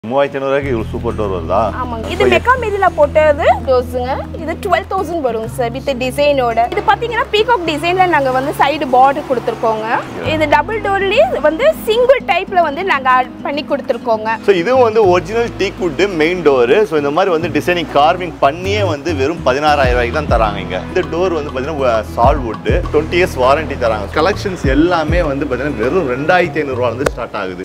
மூவாயிரத்தி ஐநூறுவாய்க்கு ஒரு super door வருதா ஆமாங்க இது மெக்கா மீதில போட்டது டோஸுங்க இது டுவெல் தௌசண்ட் வரும் சார் வித் டிசைனோட இது பார்த்தீங்கன்னா பீகாக் டிசைன்ல நாங்கள் வந்து சைடு பார்டர் கொடுத்துருக்கோங்க இது டபுள் டோர்லேயே வந்து சிங்கிள் டைப்ல வந்து நாங்கள் ஆட் பண்ணி கொடுத்துருக்கோங்க ஸோ இதுவும் வந்து original teak wood main door so இந்த மாதிரி வந்து டிசைனிங் கார்விங் பண்ணியே வந்து வெறும் பதினாறாயிரம் ரூபாய்க்கு தான் தராங்க இங்க இந்த டோர் வந்து பார்த்தீங்கன்னா sal wood twenty years warranty தராங்க கலெக்ஷன்ஸ் எல்லாமே வந்து பார்த்தீங்கன்னா வெறும் ரெண்டாயிரத்தி ஐநூறுரூவாலேருந்து ஸ்டார்ட் ஆகுது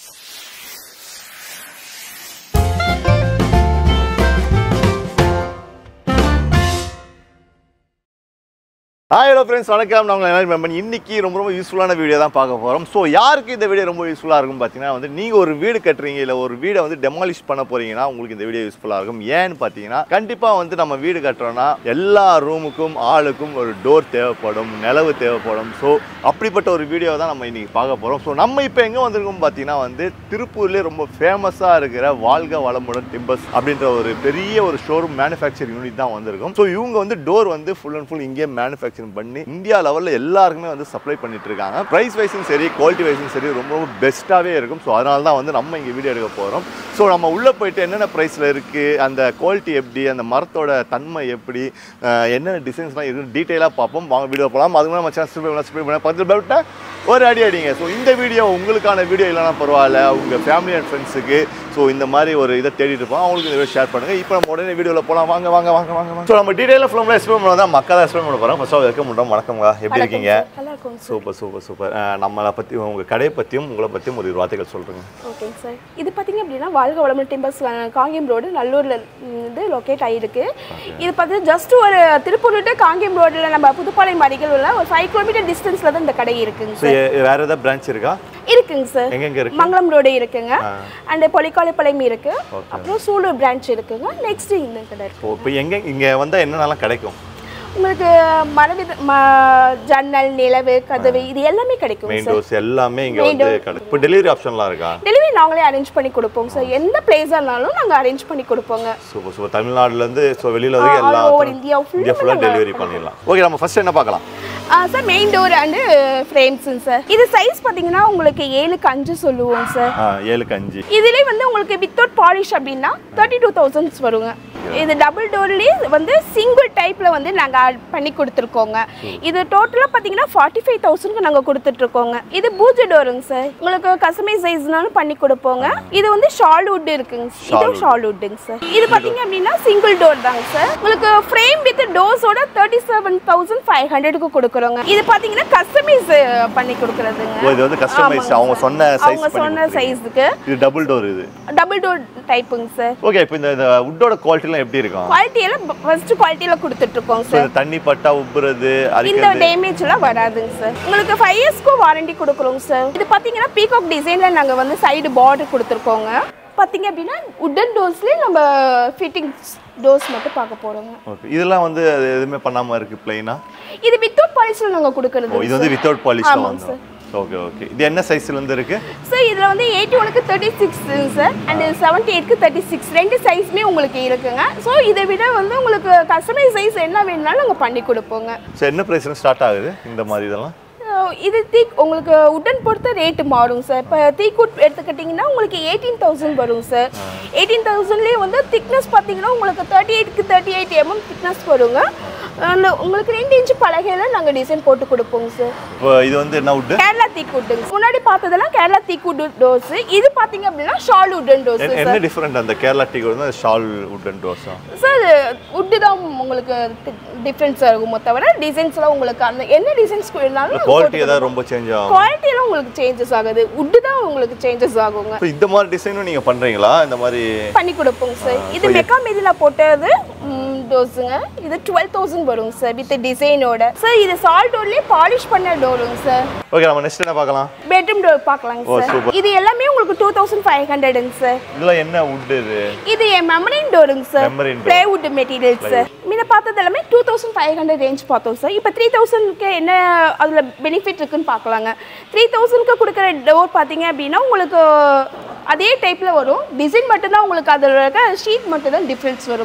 ஹாய் ஹலோ ஃப்ரெண்ட்ஸ் வணக்கம் நான் உங்களை எல்லாரும் மெம்பர் இன்னைக்கு ரொம்ப ரொம்ப யூஸ்ஃபுல்லான வீடியோ தான் பார்க்க போகிறோம் ஸோ யாருக்கு இந்த வீடியோ ரொம்ப யூஸ்ஃபுல்லாக இருக்கும் பார்த்தீங்கன்னா வந்து நீங்கள் ஒரு வீடு கட்டுறீங்க இல்லை ஒரு வீடை வந்து டெமாலிஷ் பண்ண போறீங்கன்னா உங்களுக்கு இந்த வீடியோ யூஸ்ஃபுல்லாக இருக்கும் ஏன்னு பார்த்தீங்கன்னா கண்டிப்பாக வந்து நம்ம வீடு கட்டுறோம்னா எல்லா ரூமுக்கும் ஆளுக்கும் ஒரு டோர் தேவைப்படும் நிலவு தேவைப்படும் ஸோ அப்படிப்பட்ட ஒரு வீடியோ தான் நம்ம இன்னைக்கு பார்க்க போகிறோம் ஸோ நம்ம இப்போ எங்கே வந்திருக்கோம் பார்த்தீங்கன்னா வந்து திருப்பூர்லேயே ரொம்ப ஃபேமஸாக இருக்கிற வாழ்க வளமுடன் டிம்பர்ஸ் அப்படின்ற ஒரு பெரிய ஒரு ஷோரூம் மேனுஃபேக்சரிங் யூனிட் தான் வந்திருக்கும் ஸோ இவங்க வந்து டோர் வந்து ஃபுல் அண்ட் ஃபுல் இங்கே மேனுஃபேக்சரிங் பண்ணி இந்தியா லெவலில் எல்லாருக்குமே வந்து சப்ளை பண்ணிட்டு இருக்காங்க ப்ரைஸ் வைஸும் சரி குவாலிட்டி வைஸும் சரி ரொம்ப ரொம்ப பெஸ்ட்டாகவே இருக்கும் ஸோ அதனால தான் வந்து நம்ம இங்கே வீடியோ எடுக்க போகிறோம் ஸோ நம்ம உள்ளே போயிட்டு என்னென்ன ப்ரைஸில் இருக்குது அந்த குவாலிட்டி எப்படி அந்த மரத்தோட தன்மை எப்படி அஹ் என்னென்ன டிசைன்ஸ்லாம் இருக்குது டீட்டெயிலாக பார்ப்போம் வாங்க வீடியோ போகலாம் அதுக்கு நம்ம சேனல் சப்ஸ்கிரைப் சப்ஸ்கிரைப் பண்ண பத்து பேர்கிட்ட ஒரு அடி அடிங்க ஸோ இந்த வீடியோ உங்களுக்கான வீடியோ இல்லைனா பரவாயில்ல உங்கள் ஃபேமிலி அண்ட் ஃப்ரெண்ட்ஸுக்கு ஸோ இந்த மாதிரி ஒரு இதை தேடிட்டு இருப்போம் அவங்களுக்கு இந்த வீடியோ ஷேர் பண்ணுங்கள் இப்போ நம்ம உடனே வீடியோவில் போகலாம் வாங்க வாங்க வாங்க வாங்க வாங்க ஸோ நம்ம டீட்டெயிலாக ஃபுல்லாக எக்ஸ்பிளைன் பண்ண தான் மக்கள் தான் எக்ஸ்பிளைன் பண்ண போகிறோம் ஃபஸ்ட்டாக வெல்கம் பண்ணுறோம் வணக்கம்ங்க எப்படி இருக்கீங்க நல்லா இருக்கும் சார் சூப்பர் சூப்பர் சூப்பர் நம்மளை பற்றி உங்கள் கடையை பற்றியும் உங்களை பற்றியும் ஒரு இரு வார்த்தைகள் சொல்கிறேங்க ஓகேங்க சார் இது பார்த்தீங்க அப்படின்னா வாழ்க வளமுடன் டிம்பர்ஸ் காங்கேயம் ரோடு நல்லூரில் வந்து லொக்கேட் ஆகிருக்கு இது பார்த்து ஜஸ்ட் ஒரு திருப்பூர் to காங்கேயம் ரோடில் நம்ம புதுப்பாளையம் அருகில் உள்ள ஒரு ஃபைவ் கிலோமீட்டர் டிஸ்டன்ஸில் தான் இந்த கடை இருக்குங்க ஸோ சார் வேறு ஏதாவது பிரான்ச் இருக்கா இருக்குங்க சார் எங்கெங்கே இருக்கு மங்களம் ரோடு இருக்குங்க ஆ. அண்ட் பொலிக்காலைப்பாளையம் இருக்கு Okay. அப்புறம் சூலூர் பிரான்ச் இருக்குங்க நெக்ஸ்ட் இந்த கடை இருக்கு ஓ இப்போ எங்கே இங்கே வந்தால் என்னென்னலாம் கிடைக்கும் உங்களுக்கு மரவித ம ஜன்னல் நிலவு கதவு இது எல்லாமே கிடைக்கும் மெயின் சார் டோர்ஸ் எல்லாமே இங்கே Main வந்து door. கிடைக்கும் இப்போ டெலிவரி ஆப்ஷன்லாம் இருக்கா டெலிவரி நாங்களே அரேஞ்ச் பண்ணி கொடுப்போம் சார் எந்த பிளேஸாக இருந்தாலும் நாங்கள் அரேஞ்ச் பண்ணி கொடுப்போங்க சூப்பர் சூப்பர் தமிழ்நாடுலேருந்து ஸோ வெளியில் வந்து எல்லா all over India full India ஃபுல்லாக நாங்க- டெலிவரி பண்ணிடலாம் ஓகே நம்ம ஃபர்ஸ்ட் என்ன பார்க்கலாம் சார் மெயின் டோர் அண்டு ஃப்ரேம்ஸுங்க சார் இது சைஸ் பார்த்தீங்கன்னா உங்களுக்கு ஏழுக்கு அஞ்சு சொல்லுவோம் சார் ஆ ஏழுக்கு அஞ்சு இதுலேயே வந்து உங்களுக்கு வித்தவுட் பாலிஷ் அப்படின்னா தேர்ட்டி டூ தௌசண்ட்ஸ் வருங்க இது டபுள் டோர்லேயே வந்து சிங்கிள் டைப்பில் வந்து நாங்கள் ஆட் பண்ணி கொடுத்துருக்கோங்க இது டோட்டலாக பார்த்தீங்கன்னா ஃபார்ட்டி ஃபைவ் தௌசண்ட்க்கு நாங்கள் கொடுத்துட்ருக்கோங்க இது பூஜை டோருங்க சார் உங்களுக்கு கஸ்டமைஸ் சைஸ்னாலும் பண்ணி கொடுப்போங்க இது வந்து ஷால் வுட் இருக்குங்க இதுவும் ஷால் வுட்டுங்க சார் இது பார்த்தீங்க அப்படின்னா சிங்கிள் டோர் தாங்க சார் உங்களுக்கு ஃப்ரேம் வித் டோர்ஸோட தேர்ட்டி செவன் தௌசண்ட் ஃபைவ் ஹண்ட்ரடுக்கு கொடுக்குறோங்க இது பார்த்தீங்கன்னா கஸ்டமைஸ் பண்ணி கொடுக்குறதுங்க ஓ இது வந்து கஸ்டமைஸ் ஆமாங்க அவங்க sir. சொன்ன அவங்க சைஸ் சொன்ன சைஸுக்கு இது டபுள் டோர் இது டபுள் டோர் டைப்புங்க சார் ஓகே இப்போ இந்த இந்த உட்டோட குவாலிட்டிலாம் எப்படி இருக்கும் குவாலிட்டியெல்லாம் ஃபர்ஸ்ட் குவாலிட்டியில் கொடுத்துட்ருக்கோங்க ஸோ சார் இந்த தண்ணி பட்டா உப்புறது இந்த அரிக்கிறது டேமேஜ் எல்லாம் வராதுங்க சார் உங்களுக்கு ஃபைவ் இயர்ஸ்க்கும் வாரண்டி கொடுக்குறோங்க சார் இது பார்த்தீங்கன்னா பீகாக் டிசைனில் நாங்கள் வந்து சைடு பார்டர் கொடுத்துருக்கோங்க பார்த்தீங்க அப்படின்னா உட்டன் டோர்ஸ்லேயே நம்ம ஃபிட்டிங்ஸ் டோர்ஸ் மட்டும் பார்க்க போகிறோங்க ஓகே இதெல்லாம் வந்து அது எதுவுமே பண்ணாமல் இருக்குது பிளைனா இது வித்தவுட் பாலிஷில் நாங்கள் ஓ கொடுக்குறது இது வந்து வித்தவுட் பாலிஷ் ஆமாங்க வந்துடும் ஓகே ஓகே இது என்ன சைஸ்லேருந்து இருக்கு சார் இதில் வந்து எயிட்டி ஒனுக்கு தேர்ட்டி சிக்ஸுங்க சார் அண்ட் செவன்ட்டி எயிட்க்கு தேர்ட்டி சிக்ஸ் ரெண்டு சைஸுமே உங்களுக்கு இருக்குங்க ஸோ இதை விட வந்து உங்களுக்கு கஸ்டமைஸ் சைஸ் என்ன வேணும்னாலும் நாங்கள் பண்ணி கொடுப்போங்க ஸோ என்ன ப்ரைஸ்ல ஸ்டார்ட் ஆகுது இந்த மாதிரி இதெல்லாம் அஹ் இது தீக் உங்களுக்கு உடன் பொறுத்த ரேட்டு மாறும் சார் இப்போ தீக்குட் எடுத்துக்கிட்டிங்கன்னா உங்களுக்கு எயிட்டீன் தௌசண்ட் வரும் சார் எயிட்டீன் தௌசண்ட்லேயே வந்து திக்னஸ் பார்த்தீங்கன்னா உங்களுக்கு தேர்ட்டி எயிட்க்கு தேர்ட்டி எயிட் எம்எம் திக்னஸ் வருங்க அந்த உங்களுக்கு ரெண்டு இன்ச்சு பலகையில நாங்கள் டிசைன் போட்டு கொடுப்போம் சார் இப்போ இது வந்து என்ன உட்டு கேரளா தீக்குட்டுங்க முன்னாடி பார்த்ததெல்லாம் கேரளா தீக்குட் டோஸ் இது பார்த்தீங்க அப்படின்னா ஷால் உடன் டோஸ் என்ன டிஃப்ரெண்ட் அந்த கேரளா டீ வந்து ஷால் உட்டன் டோஸா சார் உட்டு தான் உங்களுக்கு டிஃப்ரென்ஸ் ஆகுமோ தவிர டிசைன்ஸ்லாம் உங்களுக்கு அந்த என்ன டிசைன்ஸ் வேணாலும் குவாலிட்டி ஏதாவது ரொம்ப சேஞ்ச் ஆகும் குவாலிட்டி எல்லாம் உங்களுக்கு சேஞ்சஸ் ஆகுது உட்டு தான் உங்களுக்கு சேஞ்சஸ் ஆகுங்க ஸோ இந்த மாதிரி டிசைனும் நீங்கள் பண்ணுறீங்களா இந்த மாதிரி பண்ணி கொடுப்போங்க சார் இது மெக்கா மீதில போட்டது டோஸுங்க இது டுவெல் தௌசண்ட் வருங்க சார் வித் டிசைனோட சார் இது சால் டோர்லேயே பாலிஷ் பண்ண டோருங்க சார் ஓகே நம்ம நெக்ஸ்ட் என்ன பார்க்கலாம் பெட்ரூம் டோர் பார்க்கலாங்க ஓ, சார் super. இது எல்லாமே உங்களுக்கு டூ தௌசண்ட் ஃபைவ் ஹண்ட்ரடுங்க சார் இதெல்லாம் என்ன உட் இது இது என் மெமரின் டோருங்க sir Membrane door. Plywood material sir முன்ன பார்த்தது எல்லாமே two thousand five hundred range பார்த்தோம் சார் இப்போ த்ரீ தௌசண்ட்க்கு என்ன அதில் பெனிஃபிட் இருக்குன்னு பார்க்கலாங்க த்ரீ தௌசண்ட்க்கு கொடுக்குற டோர் பார்த்தீங்க அப்படின்னா உங்களுக்கு அதே டைப்பில் வரும் டிசைன் மட்டும்தான் உங்களுக்கு அதில் இருக்க ஷீட் மட்டும் தான் டிஃப்ரென்ஸ் வருங்க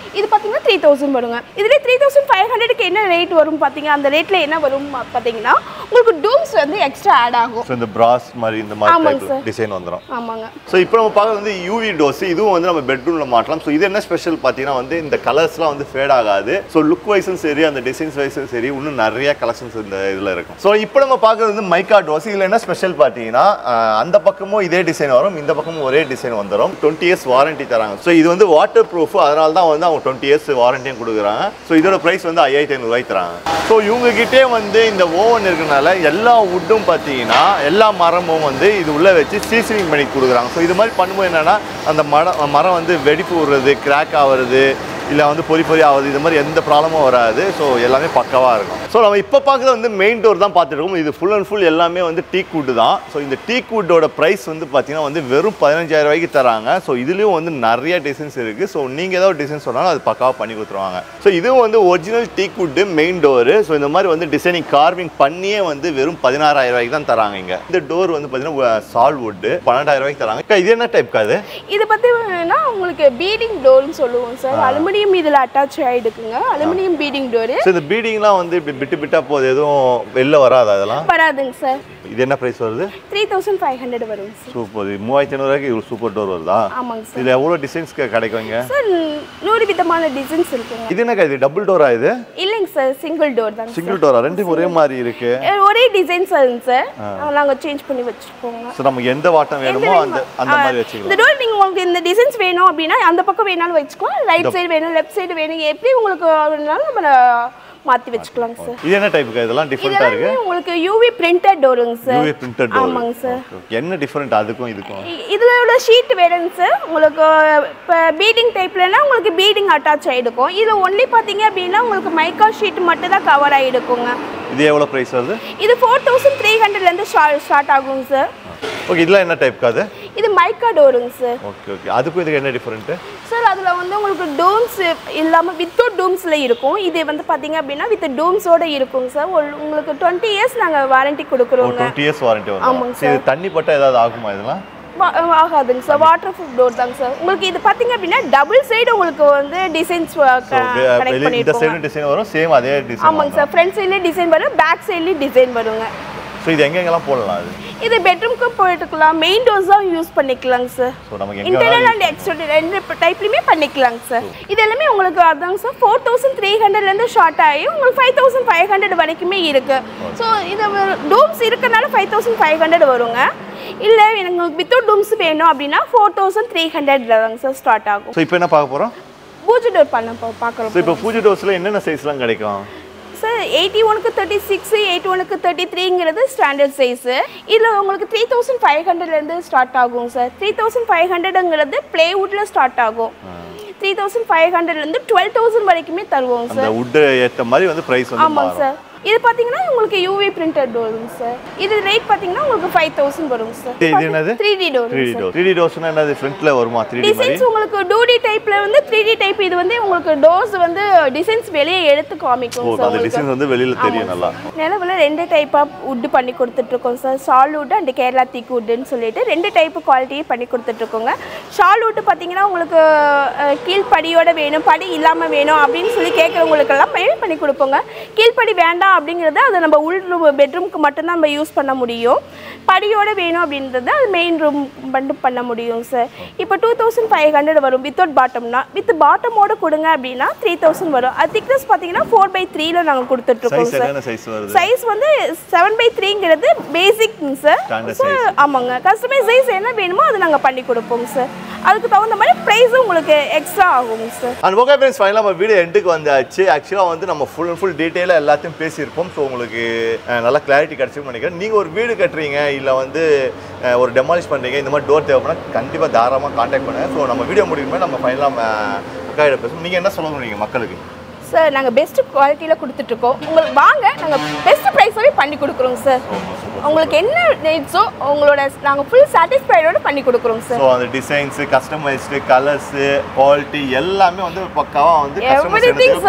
இது பார்த்தீங்கன்னா த்ரீ தௌசண்ட் வருங்க இதுலேயே த்ரீ தௌசண்ட் ஃபைவ் ஹண்ட்ரடுக்கு என்ன ரேட் வரும் பார்த்தீங்க அந்த ரேட்டில் என்ன வரும் பார்த்தீங்கன்னா உங்களுக்கு டூம்ஸ் வந்து எக்ஸ்ட்ரா ஆட் ஆகும் ஸோ இந்த பிராஸ் மாதிரி இந்த மாதிரி ஆமாங்க டைப் sir. டிசைன் வந்துடும் ஆமாங்க ஸோ இப்போ நம்ம பார்க்கறது வந்து யூவி டோஸ் இதுவும் வந்து நம்ம பெட்ரூமில் மாட்டலாம் ஸோ இது என்ன ஸ்பெஷல் பார்த்தீங்கன்னா வந்து இந்த கலர்ஸ்லாம் வந்து ஃபேட் ஆகாது ஸோ லுக் வைஸும் சரி அந்த டிசைன்ஸ் வைஸும் சரி இன்னும் நிறைய கலெக்ஷன்ஸ் இந்த இதில் இருக்கும் ஸோ இப்போ நம்ம பார்க்கறது வந்து மைக்கா டோஸ் இதில் என்ன ஸ்பெஷல் பார்த்தீங்கன்னா ஆஹ், அந்த பக்கமும் இதே டிசைன் வரும் இந்த பக்கமும் ஒரே டிசைன் வந்துடும் டுவெண்ட்டி இயர்ஸ் வாரண்டி தராங்க ஸோ இது வந்து வாட்டர் ப்ரூஃப் அதனால தான் வந்து அவங்க டுவெண்ட்டி இயர்ஸ் வாரண்டியும் கொடுக்குறாங்க ஸோ இதோட ப்ரைஸ் வந்து ஐயாயிரத்தி ஐநூறுரூவாய்க்கு தராங்க ஸோ இவங்க கிட்டே வந்து இந்த ஓவன் இருக்கனால எல்லா வுட்டும் பார்த்தீங்கன்னா எல்லா மரமும் வந்து இது உள்ளே வச்சு சீசனிங் பண்ணி கொடுக்குறாங்க ஸோ இது மாதிரி பண்ணும்போது என்னன்னா அந்த மரம் மரம் வந்து வெடிப்பு விடுறது கிராக் ஆகுறது இல்லை வந்து பொறி பொறி ஆகுது இது மாதிரி எந்த ப்ராப்ளமும் வராது ஸோ எல்லாமே பக்காவாக இருக்கும் ஸோ நம்ம இப்போ பார்க்குறது வந்து மெயின் டோர் தான் பார்த்துருக்கோம் இது ஃபுல் அண்ட் ஃபுல் எல்லாமே வந்து டீக் வுட் தான் ஸோ இந்த டீக் வுட்டோட ப்ரைஸ் வந்து பார்த்தீங்கன்னா வந்து வெறும் பதினஞ்சாயிரம் ரூபாய்க்கு தராங்க ஸோ இதுலேயும் வந்து நிறைய டிசைன்ஸ் இருக்குது ஸோ நீங்கள் ஏதாவது டிசைன் சொன்னாலும் அது பக்காவாக பண்ணி கொடுத்துருவாங்க ஸோ இதுவும் வந்து original teak wood main door so இந்த மாதிரி வந்து டிசைனிங் கார்விங் பண்ணியே வந்து வெறும் பதினாறாயிரம் ரூபாய்க்கு தான் தராங்க இங்கே இந்த டோர் வந்து பார்த்தீங்கன்னா சால் வுட்டு பன்னெண்டாயிரம் ரூபாய்க்கு தராங்க அக்கா, இது என்ன டைப் அது இது பார்த்தீங்கன்னா உங்களுக்கு பீடிங் டோர்னு சொல்லுவோம் சார் அலுமினியம் இதில் அட்டாச் ஆகிடுக்குங்க அலுமினியம் பீடிங் டோரு ஸோ இந்த பீடிங்லாம் வந்து இப்படி பிட்டு பிட்டா போகுது எதுவும் வெளில வராதா அதெல்லாம் வராதுங்க சார் இது என்ன ப்ரைஸ் வருது த்ரீ தௌசண்ட் ஃபைவ் ஹண்ட்ரட் வருங்க சார் சூப்பர் மூவாயிரத்தி ஐநூறுவாய்க்கு இவ்வளோ சூப்பர் டோர் வருதா ஆமாங்க சார் இதில் எவ்வளோ டிசைன்ஸ் கிடைக்கும் இங்க சார் நூறு விதமான டிசைன்ஸ் இருக்குங்க இது என்னக்கா இது டபுள் டோரா இது இல்லைங்க சார் சிங்கிள் டோர் தாங்க சிங்கிள் டோரா ரெண்டும் ஒரே மாதிரி இருக்கு சார் ஒரே டிசைன் சார்ங்க சார் நாங்கள் சேஞ்ச் பண்ணி வச்சுருக்கோங்க ஸோ நமக்கு எந்த வாட்டம் வேணுமோ அந்த அந்த மாதிரி வச்சுக்கலாம் இந்த டோர் நீங்கள் உங்களுக்கு இந்த டிசைன்ஸ் வேணும் அப்படின்னா அந்த பக்கம் வேணாலும் வச்சுக்கலாம் ரைட் சைடு வேணும் லெஃப்ட் சைடு வேணும் எப்படி உங்களுக்கு வேணும்னாலும் நம்ம மாற்றி வச்சுக்கலாங்க சார் இது என்ன டைப்புக்கா இதெல்லாம் டிஃப்ரெண்ட்டாக இருக்கு இதெல்லாமே உங்களுக்கு யூவி பிரிண்டட் டோருங்க சார் யூஏ பிரிண்டட் டோர் ஆமாங்க சார் என்ன டிஃப்ரெண்ட் அதுக்கும் இதுக்கும் இ- இதுல உள்ள ஷீட் வேணுங்க சார் உங்களுக்கு இப்போ பீடிங் டைப்லனா உங்களுக்கு பீடிங் அட்டாச் ஆகிடுக்கும் இதில் ஒன்லி பார்த்தீங்க அப்படின்னா உங்களுக்கு மைக்கா ஷீட் மட்டும் தான் கவர் ஆகிடுக்குங்க இது எவ்வளோ ப்ரைஸ் வருது இது ஃபோர் தௌசண்ட் த்ரீ ஹண்ட்ரட்லேருந்து ஸ்டார்ட் ஆகுங்க சார் ஓகே இதெல்லாம் என்ன டைப்க்கா அது இது மைக்கா டோருங்க சார் ஓகே ஓகே அதுக்கும் இதுக்கு என்ன டிஃப்ரெண்ட்டு சார் அதில் வந்து உங்களுக்கு டோம்ஸ் இல்லாமல் வித்தவுட் டோம்ஸில் இருக்கும் இது வந்து பார்த்தீங்க அப்படின்னா வித் டோம்ஸோட இருக்குங்க சார் உங்களுக்கு டுவெண்ட்டி இயர்ஸ் நாங்கள் வாரண்டி ஒரு கொடுக்குறோங்க டுவெண்ட்டி இயர்ஸ் வாரண்டி வரும் ஆமாங்க சரி இது தண்ணி பட்டா ஏதாவது ஆகுமா இதெல்லாம் வா- ஆகாதுங்க சார் வாட்டர் ப்ரூஃப் டோர் தாங்க சார் உங்களுக்கு இது பார்த்தீங்க அப்படின்னா டபுள் சைடு உங்களுக்கு வந்து டிசைன்ஸ் கனெக்ட் வெளியே இந்த பண்ணியிருக்கோங்க சைடும் டிசைன் வரும் சேம் அதே டிசைன் ஆமாங்க சார் ஃப்ரண்ட் சைட்லேயும் டிசைன் வரும் பேக் சைட்லேயும் டிசைன் வருங்க ஸோ இது எங்கெங்கெல்லாம் போடலாம் அது இது பெட்ரூம்க்கு போயிட்டுக்கலாம் மெயின் டோர்ஸ் தான் யூஸ் பண்ணிக்கலாங்க சார் ஸோ நமக்கு எங்கே இன்டர்னல் அண்ட் எக்ஸ்டர்னல் ரெண்டு டைப்லையுமே பண்ணிக்கலாங்க சார் இது எல்லாமே உங்களுக்கு அதாங்க சார் ஃபோர் தௌசண்ட் த்ரீ ஹண்ட்ரட்லேருந்து ஷார்ட் ஆகி உங்களுக்கு ஃபைவ் தௌசண்ட் ஃபைவ் ஹண்ட்ரட் வரைக்குமே இருக்கு ஸோ இது டூம்ஸ் இருக்கனால ஃபைவ் தௌசண்ட் ஃபைவ் ஹண்ட்ரட் வருங்க இல்லை எனக்கு வித்தவுட் டூம்ஸ் வேணும் அப்படின்னா ஃபோர் தௌசண்ட் த்ரீ ஹண்ட்ரட்ல தாங்க சார் ஸ்டார்ட் ஆகும் ஸோ இப்போ என்ன பார்க்க போகிறோம் பூஜை டோர் பண்ண பா- பார்க்குறோம் ஸோ இப்போ பூஜை டோர்ஸில் என்னென்ன சைஸ்லாம் கிடைக்கும் சார் எயிட்டி ஒனுக்கு தேர்ட்டி சிக்ஸ் எயிட்டி ஒனுக்கு தேர்ட்டி த்ரீங்கிறது ஸ்டாண்டர்ட் சைஸு இதில் உங்களுக்கு த்ரீ தௌசண்ட் ஃபைவ் ஹண்ட்ரட்லேருந்து ஸ்டார்ட் ஆகும் சார் த்ரீ தௌசண்ட் ஃபைவ் ஹண்ட்ரடுங்கிறது ப்ளேவுட்டில் ஸ்டார்ட் ஆகும் த்ரீ தௌசண்ட் ஃபைவ் ஹண்ட்ரட்லேருந்து டுவெல் தௌசண்ட் வரைக்குமே தருவோங்க சார் அந்த வுட்டு ஏற்ற மாதிரி வந்து ப்ரைஸ் வந்து ஆமாங்க மாறும் சார் இது பார்த்தீங்கன்னா உங்களுக்கு யூவி பிரிண்டட் டோருங்க சார் இது ரேட் பார்த்தீங்கன்னா உங்களுக்கு ஃபைவ் தௌசண்ட் வருங்க சார் இது என்னது? Three D door three D door three D டோர்ஸ்னா என்னது ஃப்ரண்ட்டில் வருமா த்ரீ டி மாதிரி டிசைன்ஸ் உங்களுக்கு டூடி டைப்ல வந்து த்ரீ டி டைப் இது வந்து உங்களுக்கு டோர்ஸ் வந்து டிசைன்ஸ் வெளியே எடுத்து காமிக்கும் ஓ சார் அந்த உங்களுக்கு டிசைன்ஸ் வந்து வெளியில் தெரியும் நல்லா நிலவில் ரெண்டு டைப் ஆஃப் வுட்டு பண்ணி கொடுத்துட்ருக்கோம் sir sal wood and Kerala teak வுட்டுன்னு சொல்லிட்டு ரெண்டு டைப் குவாலிட்டியே பண்ணி கொடுத்துட்ருக்கோங்க ஷால் வுட்டு பார்த்தீங்கன்னா உங்களுக்கு அஹ், கீழ்ப்படியோட வேணும் படி இல்லாமல் வேணும் அப்படின்னு சொல்லி கேட்குறவங்களுக்கெல்லாம் மெயில் பண்ணி கொடுப்போங்க கீழ்ப்படி வேண்டாம் அப்படிங்கிறத அதை நம்ம உள் ரூம் பெட்ரூம்க்கு மட்டும்தான் நம்ம யூஸ் பண்ண முடியும் படியோட வேணும் அப்படின்றத அது மெயின் ரூம் மட்டும் பண்ண முடியும் சார் இப்போ டூ தௌசண்ட் ஃபைவ் ஹண்ட்ரட் வரும் வித்தவுட் பாட்டம்னா வித் பாட்டமோட கொடுங்க அப்படின்னா த்ரீ தௌசண்ட் வரும் அது திக்னஸ் பார்த்தீங்கன்னா ஃபோர் பை த்ரீல நாங்கள் கொடுத்துட்ருக்கோம் சைஸ் சார் என்னென்ன சைஸ் வருது சைஸ் வந்து செவன் பை த்ரீங்கிறது பேசிக்ங்க சார் Standard ஸோ ஆமாங்க கஸ்டமைஸ் சைஸ் என்ன வேணுமோ அதை நாங்கள் பண்ணி கொடுப்போம் சார் அதுக்கு தகுந்த மாதிரி ப்ரைஸும் உங்களுக்கு எக்ஸ்ட்ரா ஆகுங்க சார் அண்ட் ஓகே ஃப்ரெண்ட்ஸ் ஃபைனலாக நம்ம வீடியோ எண்டுக்கு வந்தாச்சு ஆக்சுவலாக வந்து நம்ம ஃபுல் அண்ட் ஃபுல் டீட்டெயிலாக எல்லாத்தையும் பேசியிருப்போம் ஸோ உங்களுக்கு அஹ், நல்லா கிளாரிட்டி கிடச்சிருக்கும் நினைக்கிறேன் நீங்கள் ஒரு வீடு கட்டுறீங்க இல்லை வந்து அஹ், ஒரு டெமாலிஷ் பண்ணுறீங்க இந்த மாதிரி டோர் தேவைப்படா கண்டிப்பாக தாராளமாக காண்டாக்ட் பண்ணுங்கள் ஸோ நம்ம வீடியோ முடிக்கும்போது நம்ம ஃபைனலாக அக்காயிட பேசுவோம் நீங்கள் என்ன சொல்ல முடியுங்க மக்களுக்கு சார் நாங்கள் பெஸ்ட் குவாலிட்டியில் கொடுத்துட்ருக்கோம் உங்களுக்கு வாங்க நாங்கள் பெஸ்ட் ப்ரைஸோடய பண்ணி கொடுக்குறோங்க சார் உங்களுக்கு என்ன நீட்ஸோ உங்களோட நாங்கள் ஃபுல் சாட்டிஸ்ஃபைடோட பண்ணி கொடுக்குறோங்க சார் ஸோ அந்த டிசைன்ஸு கஸ்டமைஸ்டு கலர்ஸு குவாலிட்டி எல்லாமே வந்து பக்காவாக வந்து every thing sir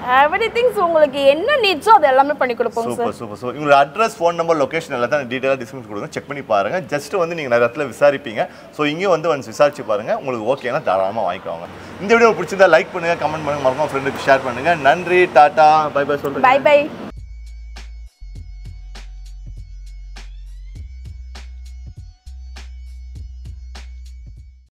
every things உங்களுக்கு என்ன நீட்ஸோ அது எல்லாமே பண்ணி கொடுப்போம் சார் சூப்பர் சூப்பர் ஸோ உங்களோட அட்ரஸ் ஃபோன் நம்பர் லொகேஷன் எல்லாத்தையும் டீட்டெயிலாக டிஸ்கிரிப்ஷன் கொடுங்க செக் பண்ணி பாருங்க ஜஸ்ட் வந்து நீங்கள் நிறைய இடத்துல விசாரிப்பீங்க ஸோ இங்கேயும் வந்து வந்து விசாரிச்சு பாருங்க உங்களுக்கு ஓகேனா தாராளமாக வாங்கிக்கோங்க இந்த வீடியோ பிடிச்சிருந்தா லைக் பண்ணுங்க கமெண்ட் பண்ணுங்க மறக்காம ஃப்ரெண்டுக்கு ஷேர் பண்ணுங்க நன்றி டாடா பை பை சொல்லுங்க பை பை